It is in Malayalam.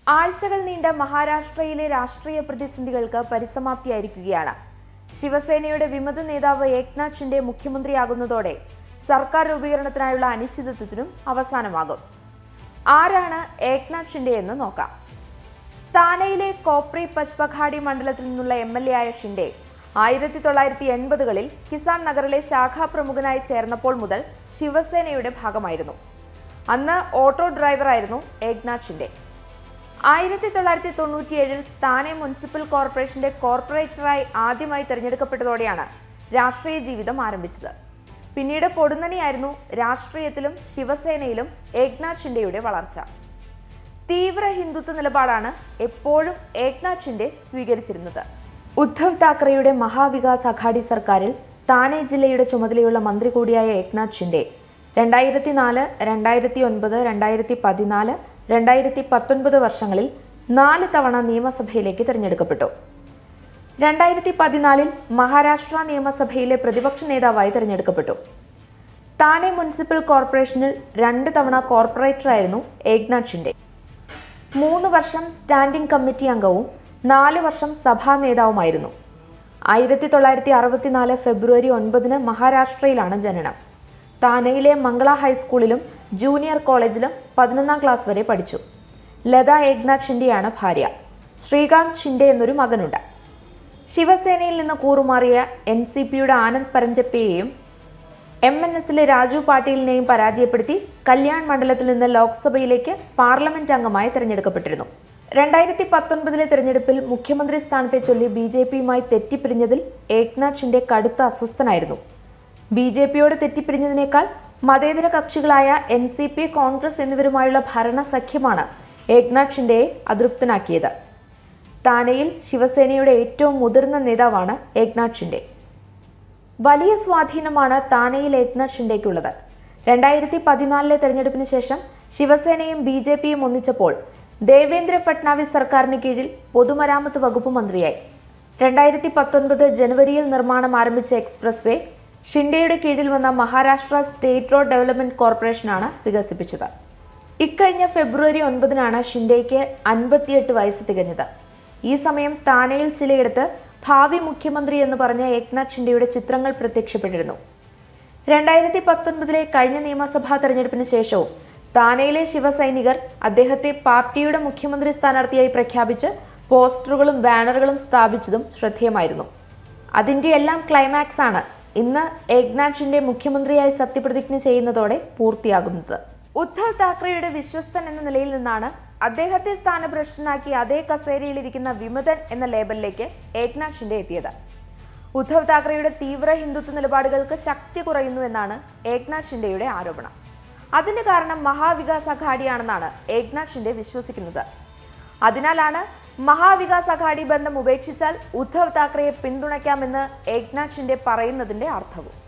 ആഴ്ചകൾ നീണ്ട മഹാരാഷ്ട്രയിലെ രാഷ്ട്രീയ പ്രതിസന്ധികൾക്ക് പരിസമാപ്തിയായിരിക്കുകയാണ് ശിവസേനയുടെ വിമത നേതാവ് ഏക്നാഥ് ഷിൻഡെ മുഖ്യമന്ത്രിയാകുന്നതോടെ സർക്കാർ രൂപീകരണത്തിനായുള്ള അനിശ്ചിതത്വത്തിനും അവസാനമാകും ആരാണ് ഏക്നാഥ് ഷിൻഡെ എന്ന് നോക്കാം താനെയിലെ കോപ്രി പച്പഘാടി മണ്ഡലത്തിൽ നിന്നുള്ള എം എൽ എ ആയ ഷിൻഡെ ആയിരത്തി തൊള്ളായിരത്തി എൺപതുകളിൽ കിസാൻ നഗറിലെ ശാഖാ പ്രമുഖനായി ചേർന്നപ്പോൾ മുതൽ ശിവസേനയുടെ ഭാഗമായിരുന്നു അന്ന് ഓട്ടോ ഡ്രൈവറായിരുന്നു ഏക്നാഥ് ഷിൻഡെ ആയിരത്തി തൊള്ളായിരത്തി തൊണ്ണൂറ്റിയേഴിൽ താനെ മുനിസിപ്പൽ കോർപ്പറേഷന്റെ കോർപ്പറേറ്ററായി ആദ്യമായി തിരഞ്ഞെടുക്കപ്പെട്ടതോടെയാണ് രാഷ്ട്രീയ ജീവിതം ആരംഭിച്ചത് പിന്നീട് പൊടുന്നനെയായിരുന്നു രാഷ്ട്രീയത്തിലും ശിവസേനയിലും ഏക്നാഥ് ഷിൻഡെയുടെ വളർച്ച തീവ്ര ഹിന്ദുത്വ നിലപാടാണ് എപ്പോഴും ഏക്നാഥ് ഷിൻഡെ സ്വീകരിച്ചിരുന്നത് ഉദ്ധവ് താക്കറെയുടെ മഹാവികാസ് അഘാടി സർക്കാരിൽ താനെ ജില്ലയുടെ ചുമതലയുള്ള മന്ത്രി കൂടിയായ ഏക്നാഥ് ഷിൻഡെ രണ്ടായിരത്തി നാല് രണ്ടായിരത്തി ഒൻപത് രണ്ടായിരത്തി പതിനാല് രണ്ടായിരത്തി പത്തൊൻപത് വർഷങ്ങളിൽ നാല് തവണ നിയമസഭയിലേക്ക് തിരഞ്ഞെടുക്കപ്പെട്ടു രണ്ടായിരത്തി പതിനാലിൽ മഹാരാഷ്ട്ര നിയമസഭയിലെ പ്രതിപക്ഷ നേതാവായി തിരഞ്ഞെടുക്കപ്പെട്ടു താനെ മുനിസിപ്പൽ കോർപ്പറേഷനിൽ രണ്ട് തവണ കോർപ്പറേറ്ററായിരുന്നു ഏക്നാഥ് ഷിൻഡെ മൂന്ന് വർഷം സ്റ്റാൻഡിംഗ് കമ്മിറ്റി അംഗവും നാല് വർഷം സഭാ നേതാവുമായിരുന്നു ആയിരത്തി തൊള്ളായിരത്തി അറുപത്തിനാല് ഫെബ്രുവരി ഒൻപതിന് മഹാരാഷ്ട്രയിലാണ് ജനനം താനെയിലെ മംഗള ഹൈസ്കൂളിലും ജൂനിയർ കോളേജിലും പതിനൊന്നാം ക്ലാസ് വരെ പഠിച്ചു ലത ഏക്നാഥ് ഷിൻഡെയാണ് ഭാര്യ ശ്രീകാന്ത് ഷിൻഡെ എന്നൊരു മകനുണ്ട് ശിവസേനയിൽ നിന്ന് കൂറുമാറിയ എൻ സി പിയുടെ ആനന്ദ് പരഞ്ചപ്പയെയും എം എൻ എസിലെ രാജു പാട്ടീലിനെയും പരാജയപ്പെടുത്തി കല്യാൺ മണ്ഡലത്തിൽ നിന്ന് ലോക്സഭയിലേക്ക് പാർലമെന്റ് അംഗമായി തിരഞ്ഞെടുക്കപ്പെട്ടിരുന്നു രണ്ടായിരത്തി പത്തൊൻപതിലെ തിരഞ്ഞെടുപ്പിൽ മുഖ്യമന്ത്രി സ്ഥാനത്തെ ചൊല്ലി ബി ജെ പിയുമായി തെറ്റിപ്പിരിഞ്ഞതിൽ ഏക്നാഥ് ഷിൻഡെ കടുത്ത അസ്വസ്ഥനായിരുന്നു ബി ജെ പിയോട് തെറ്റിപ്പിരിഞ്ഞതിനേക്കാൾ മതേതര കക്ഷികളായ എൻ സി പി കോൺഗ്രസ് എന്നിവരുമായുള്ള ഭരണ സഖ്യമാണ് ഏക്നാഥ് ഷിൻഡെയെ അതൃപ്തനാക്കിയത് താനെയിൽ ശിവസേനയുടെ ഏറ്റവും മുതിർന്ന നേതാവാണ് ഏക്നാഥ് ഷിൻഡെ വലിയ സ്വാധീനമാണ് താനെയിൽ ഏക്നാഥ് ഷിൻഡെക്കുള്ളത് രണ്ടായിരത്തി പതിനാലിലെ തെരഞ്ഞെടുപ്പിന് ശേഷം ശിവസേനയും ബി ജെ പിയും ഒന്നിച്ചപ്പോൾ ദേവേന്ദ്ര ഫട്നാവിസ് സർക്കാരിന് കീഴിൽ പൊതുമരാമത്ത് വകുപ്പ് മന്ത്രിയായി രണ്ടായിരത്തി പത്തൊൻപത് ജനുവരിയിൽ നിർമ്മാണം ആരംഭിച്ച എക്സ്പ്രസ് വേ ഷിൻഡെയുടെ കീഴിൽ വന്ന മഹാരാഷ്ട്ര സ്റ്റേറ്റ് റോഡ് ഡെവലപ്മെന്റ് കോർപ്പറേഷനാണ് വികസിപ്പിച്ചത് ഇക്കഴിഞ്ഞ ഫെബ്രുവരി ഒൻപതിനാണ് ഷിൻഡെയ്ക്ക് അൻപത്തിയെട്ട് വയസ്സ് തികഞ്ഞത് ഈ സമയം താനെയിൽ ചിലയിടത്ത് ഭാവി മുഖ്യമന്ത്രി എന്ന് പറഞ്ഞ ഏക്നാഥ് ഷിൻഡെയുടെ ചിത്രങ്ങൾ പ്രത്യക്ഷപ്പെട്ടിരുന്നു രണ്ടായിരത്തി പത്തൊൻപതിലെ കഴിഞ്ഞ നിയമസഭാ തെരഞ്ഞെടുപ്പിന് ശേഷവും താനെയിലെ ശിവസൈനികർ അദ്ദേഹത്തെ പാർട്ടിയുടെ മുഖ്യമന്ത്രി സ്ഥാനാർത്ഥിയായി പ്രഖ്യാപിച്ച് പോസ്റ്ററുകളും ബാനറുകളും സ്ഥാപിച്ചതും ശ്രദ്ധേയമായിരുന്നു അതിന്റെ എല്ലാം ക്ലൈമാക്സ് ആണ് ഇന്ന് ഏക്നാഥ് ഷിൻഡെ മുഖ്യമന്ത്രിയായി സത്യപ്രതിജ്ഞ ചെയ്യുന്നതോടെ പൂർത്തിയാകുന്നത് ഉദ്ധവ് താക്കറെയുടെ വിശ്വസ്തൻ എന്ന നിലയിൽ നിന്നാണ് അദ്ദേഹത്തെ സ്ഥാനഭ്രഷ്ടനാക്കി അതേ കസേരയിലിരിക്കുന്ന വിമതൻ എന്ന ലേബലിലേക്ക് ഏക്നാഥ് ഷിൻഡെ എത്തിയത് ഉദ്ധവ് താക്കറെയുടെ തീവ്ര ഹിന്ദുത്വ നിലപാടുകൾക്ക് ശക്തി കുറയുന്നു എന്നാണ് ഏക്നാഥ് ഷിൻഡെയുടെ ആരോപണം അതിന് കാരണം മഹാവികാസ് അഘാഡിയാണെന്നാണ് ഏക്നാഥ് ഷിൻഡെ വിശ്വസിക്കുന്നത് അതിനാലാണ് മഹാവികാസ് അഘാഡി ബന്ധം ഉപേക്ഷിച്ചാൽ ഉദ്ധവ് താക്കറെയെ പിന്തുണയ്ക്കാമെന്ന് ഏക്നാഥ് ഷിൻഡെ പറയുന്നതിന്റെ അർത്ഥവും